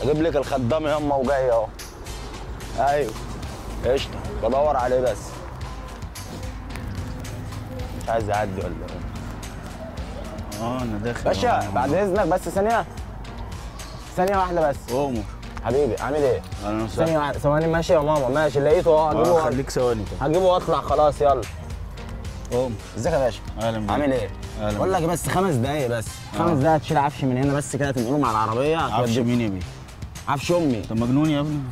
اجيب لك الخدام يما وجاي اهو ايوه قشطه بدور عليه بس مش عايز يعدي ولا ايه اه انا داخل باشا بعد اذنك بس ثانيه ثانيه واحده بس عمر حبيبي عامل ايه اهلا ثانيه وسهلا واحده ثواني ماشي يا ماما ماشي لقيته اهو آه، هجيبه خليك ثواني كده هجيبه واطلع خلاص يلا عمر ازيك يا باشا اهلا بيك عامل ايه أهلا بقول لك بس خمس دقايق بس خمس دقايق تشيل عفش من هنا بس كده تنقله مع العربيه عفش هتوديه- مين يا بيه عفش امي انت مجنون يا ابني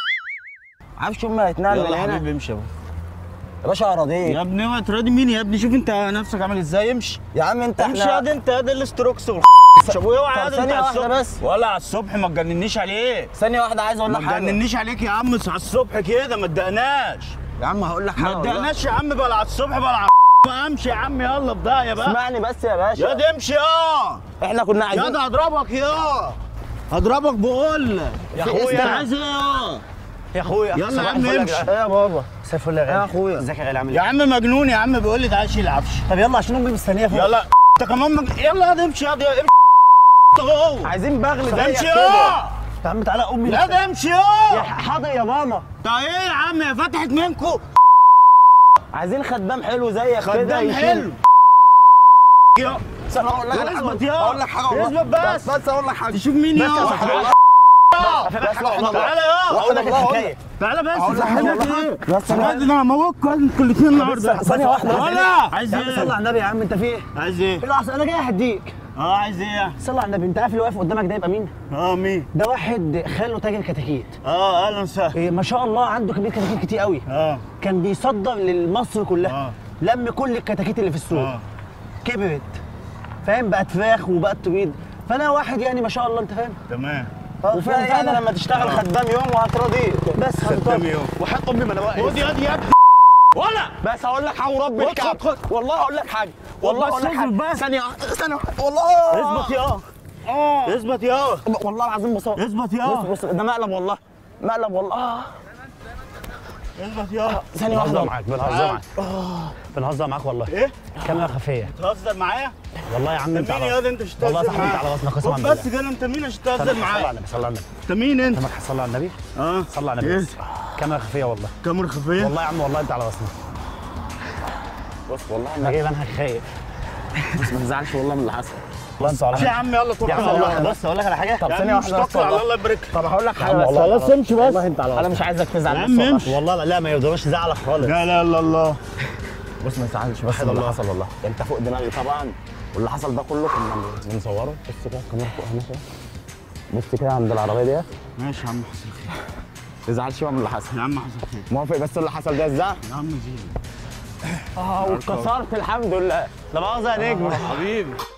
عفش امي هيتنقل من يلا يا هنا حبيبي امشي يا بابا. يا باشا اراضيك يا ابني اوعى تراضي مين يا ابني شوف انت نفسك عامل ازاي امشي يا عم انت امشي احنا يا دي انت يا دي الاستروكس وال ابويا اوعى طب يا دي انت ثانية على واحدة الصبح بس. ولا على الصبح ما تجننيش عليك ثانيه واحده عايز اقول ما لك حاجه تجننيش عليك يا عم على الصبح كده ما تدقناش يا عم هقول لك ما حاجه والله. تدقناش يا عم بلا على الصبح بلا على امشي يا عم يلا بدايه بقى اسمعني بس يا يا باشا دي امشي يا احنا كنا يا عايزين ده هضربك يا هضربك بقول لك يا انت أخويا. عايز ايه يا يا اخويا يلا يا صباح عم الفل يا امشي. جدعان. ايه يا بابا مساء الفل يا غالي يا اخويا ازيك يا غالي عامل يا ايه؟ عم مجنون يا عم بيقول لي تعالى شيل عفش طب يلا عشان امي مستنيه فوق يلا انت كمان مج... يلا يا دي امشي يا دي امشي أهو. عايزين بغل زيك امشي كده يا يا عم تعالى امي لا ده امشي يا يا حاضر يا ماما ده ايه يا عم يا فتحت منكم عايزين خدام حلو زيك كده خدام يشيل. حلو يا بس انا اقول لك اثبت يا اقول لك حاجه والله اثبت بس بس اقول لك حاجه تشوف مين يا بس يا صاحبي والله. بس لا والله تعالى يا اقول لك والله حكايه تعالى بس أقول لك حاجة صاحبك والله. ايه بس أنا- صاحبك انا هموتكم انتوا الاثنين النهارده ثانية واحدة بس. ولا عايز يا عم صلي ايه على النبي يا عم انت في ايه؟ عايز ايه ايه اللي حصل؟ انا جاي اهديك اه عايز ايه صلي على النبي انت عارف اللي واقف قدامك ده يبقى مين؟ اه مين ده واحد خاله تاجر كتاكيت اه اهلا وسهلا إيه ما شاء الله عنده كميه كتاكيت كتير قوي اه كان بيصدر لمصر كلها آه. لم كل الكتاكيت اللي في السوق اه كبرت فاهم بقت فراخ وبقت تبيض فانا واحد يعني ما شاء الله انت فاهم تمام وفعلا يعني لما تشتغل خدام يوم وهترضيك بس خدام يوم. وحق امي ما انا واقف خد يا دي يا ابني ولا بس هقول لك حاجه ورب خد، الكعب خد، والله هقول لك حاجه والله بس هقول لك اصبر حاجه بس. ثانيه واحدة، ثانيه واحدة. والله اثبت يا اه اثبت يا والله العظيم بص اثبت بص يا بص ده مقلب والله مقلب والله آه. اثبت يا ثانيه واحده بنهزر معاك بنهزر آه. معاك بنهزر معاك والله ايه كاميرا خفيه تهزر معايا والله يا عم انت انت مين على يا دي انت مش والله تهزر صاحبي انت معايا على وزنك قسما خد بالله بس كده انت مين عشان صلى تهزر صلى على معايا النبي صلى على النبي انت مين انت كاميرا صلى على النبي اه صلى على النبي ايه بس. كاميرا خفيه والله كاميرا خفيه والله يا عم والله انت على وزنك بص والله انا جايب انا خايف بس ما تزعلش والله من اللي حصل والله انت على يا عم يلا طول يا عم عمرك. والله بص اقول لك على حاجه طب يا ثانيه عم مش واحده بس تطلع والله الله يبارك طب هقول لك حاجه بس والله والله خلاص امشي بس والله انت على انا وزنك مش عايزك تزعل يا بس عم والله. امشي والله لا لا ما يرضوناش زعلك خالص لا لا الا الله بص ما تزعلش بس من اللي حصل والله انت فوق دماغي طبعا واللي حصل ده كله كنا بنصوره بص كده الكاميرا فوق هنا كده بص كده عند العربيه ديت ماشي يا عم حصل خير ما تزعلش بقى من اللي حصل يا عم حصل خير موافق بس اللي حصل ده ازاي يا عم زين اه واتكسرت الحمد لله لا مؤاخذه يا نجم حبيبي